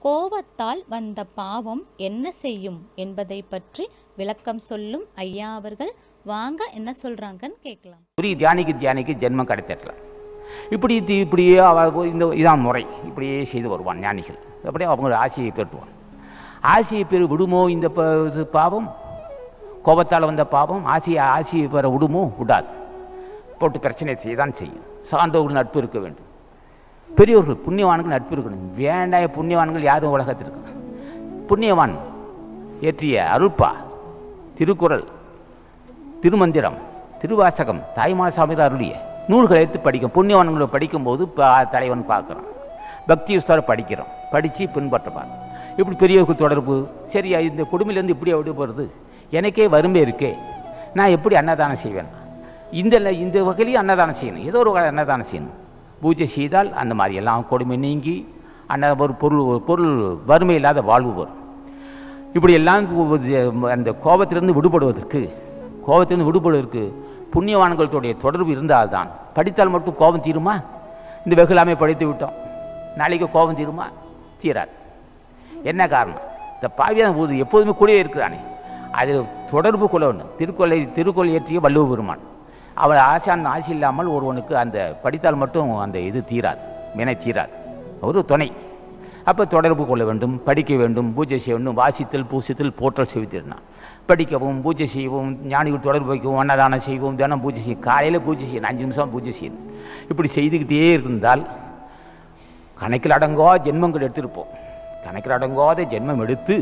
கோவத்தால் வந்த பாவம் என்ன செய்யும் என்பதை பற்றி விளக்கம் சொல்லும் ஐயா அவர்கள் வாங்க என்ன சொல்றாங்கன்னு கேட்கலாம் குறி தியானிக்கு தியானிக்கு ஜென்மம் கிடைத்திடலாம் இப்படி தி- இப்படியே அவ இந்த இதான் முறை இப்படியே செய்து வருவான் ஞானிகள் அப்படியே அவங்க ஆசையை பெற்றுவான் ஆசையை பெரு விடுமோ இந்த ப- இது பாவம் கோபத்தால் வந்த பாவம் ஆசையை ஆசையை பெற விடுமோ விடாது போட்டு பிரச்சனை செய்ய தான் செய்யும் சார்ந்தவர்கள் நட்பு இருக்க வேண்டும் பெரியவர்கள் புண்ணியவான்கள் நட்பு இருக்கணும் வேண்டாய புண்ணியவான்கள் யாரும் உலகத்தில் இருக்கணும் புண்ணியவான் ஏற்றிய அருள்பா திருக்குறள் திருமந்திரம் திருவாசகம் தாய்மார் சாமியார் அருளிய நூல்களை எடுத்து படிக்கும் புண்ணியவான்களை படிக்கும்போது ப- தலைவன் பார்க்குறான் பக்தி உஸ்தாரை படிக்கிறோம் படித்து பின்பற்றுப்பார் இப்படி பெரியவர்கள் தொடர்பு சரி இந்த குடும்பிலேருந்து இப்படி விடுபடுறது எனக்கே வறுமை இருக்கே நான் எப்படி அன்னதானம் செய்வேன் இந்த ல- இந்த வகையிலையும் அன்னதானம் செய்யணும் ஏதோ ஒரு வகை அன்னதானம் செய்யணும் பூஜை செய்தால் அந்த மாதிரி எல்லாம் கொடுமை நீங்கி அன்ன ஒரு பொருள் ஒரு பொருள் வறுமை இல்லாத வாழ்வு வரும் இப்படி எல்லாம் அந்த கோபத்திலிருந்து விடுபடுவதற்கு கோபத்திலிருந்து விடுபடுவதற்கு புண்ணியவான்களுடைய தொடர்பு இருந்தால்தான் படித்தால் மட்டும் கோபம் தீருமா இந்த வெகுலாமை படித்து விட்டோம் நாளைக்கு கோபம் தீருமா தீராது என்ன காரணம் இந்த பாவியான ஊது எப்போதுமே கூடவே இருக்கிறானே அது தொடர்பு கொள்ள வேண்டும் திருக்கொலை திருக்கொலை ஏற்றிய வள்ளுவ பெருமான் அவள் ஆசான் ஆசை இல்லாமல் ஒருவனுக்கு அந்த படித்தால் மட்டும் அந்த இது தீராது வினை தீராது ஒரு துணை அப்போ தொடர்பு கொள்ள வேண்டும் படிக்க வேண்டும் பூஜை செய்ய வேண்டும் வாசித்தல் பூசித்தல் போற்றல் செய்திருந்தான் படிக்கவும் பூஜை செய்யவும் ஞானிகள் தொடர்பு வைக்கவும் அன்னதானம் செய்வோம் தினம் பூஜை செய்யும் காலையில் பூஜை செய்யணும் அஞ்சு நிமிஷம் பூஜை செய்யணும் இப்படி செய்துக்கிட்டே இருந்தால் கணக்கில் அடங்கா ஜென்மங்கள் எடுத்திருப்போம் கணக்கில் அடங்காத ஜென்மம் எடுத்து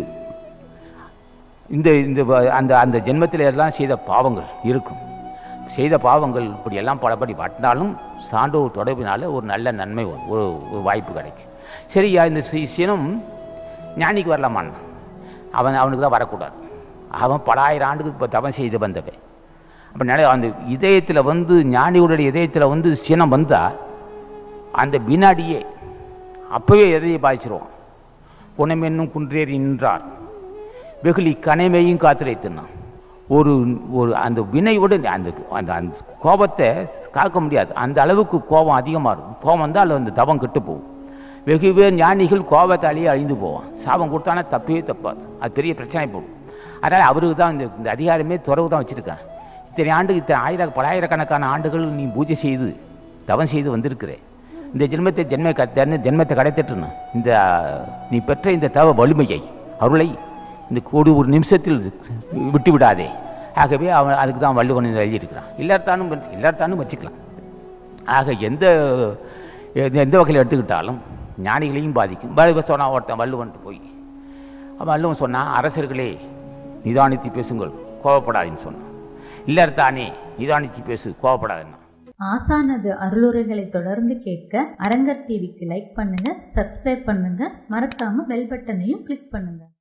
இந்த இந்த வ- அந்த அந்த ஜென்மத்தில் எல்லாம் செய்த பாவங்கள் இருக்கும் செய்த பாவங்கள் இப்படியெல்லாம் பலபடி வாட்டினாலும் சான்றோர் தொடர்பினால ஒரு நல்ல நன்மை வரும். ஒரு ஒரு வாய்ப்பு கிடைக்கும் சரியா இந்த சி- சினம் ஞானிக்கு வரலாமான் அவன் அவனுக்கு தான் வரக்கூடாது அவன் பல ஆயிரம் ஆண்டுக்கு இப்போ தவம் செய்து வந்தவன் அப்போ நினை அந்த இதயத்தில் வந்து ஞானிகளுடைய இதயத்தில் வந்து சினம் வந்தால் அந்த வினாடியே அப்போவே எதையை பாதிச்சிருவான் புனமென்னும் குன்றேறி நின்றார் வெகுளி கனைமையும் காத்துரைத்தினான் ஒரு ஒரு அந்த வினையோடு அந்த அந்த அந்த கோபத்தை காக்க முடியாது அந்த அளவுக்கு கோபம் அதிகமாக இருக்கும் கோபம் வந்தால் அந்த தவம் கெட்டு போகும் வெகு பேர் ஞானிகள் கோபத்தாலேயே அழிந்து போவான் சாபம் கொடுத்தானா தப்பவே தப்பாது அது பெரிய பிரச்சனை போடும் அதனால் அவருக்கு தான் இந்த இந்த அதிகாரமே துறவு தான் வச்சுருக்கான் இத்தனை ஆண்டு இத்தனை ஆயிர பலாயிரக்கணக்கான ஆண்டுகள் நீ பூஜை செய்து தவம் செய்து வந்திருக்கிறே இந்த ஜென்மத்தை ஜென்ம க ஜென்ம- ஜென்மத்தை கிடைத்திட்டுன்னு இந்த நீ பெற்ற இந்த தவ வலிமையை அருளை இந்த ஒரு ஒரு நிமிஷத்தில் விட்டு விடாதே ஆகவே அவன் அதுக்கு தான் வள்ளுவன் இதை எழுதியிருக்கிறான் எல்லாத்தானும் எல்லாத்தானும் வச்சுக்கலாம் ஆக எந்த எந்த- எந்த வகையில் எடுத்துக்கிட்டாலும் ஞானிகளையும் பாதிக்கும் வள்ளுவன் சொன்னான் ஒருத்தன் வள்ளுவன்ட்டு போய் அவன் வள்ளுவன் சொன்னான் அரசர்களே நிதானித்து பேசுங்கள் கோவப்படாதுன்னு சொன்னான் இல்லறத்தானே நிதானித்து பேசு கோவப்படாதுன்னா ஆசானது அருளுரைகளை தொடர்ந்து கேட்க அரங்கர் டிவிக்கு லைக் பண்ணுங்க சப்ஸ்கிரைப் பண்ணுங்க மறக்காம பெல் பட்டனையும் கிளிக் பண்ணுங்க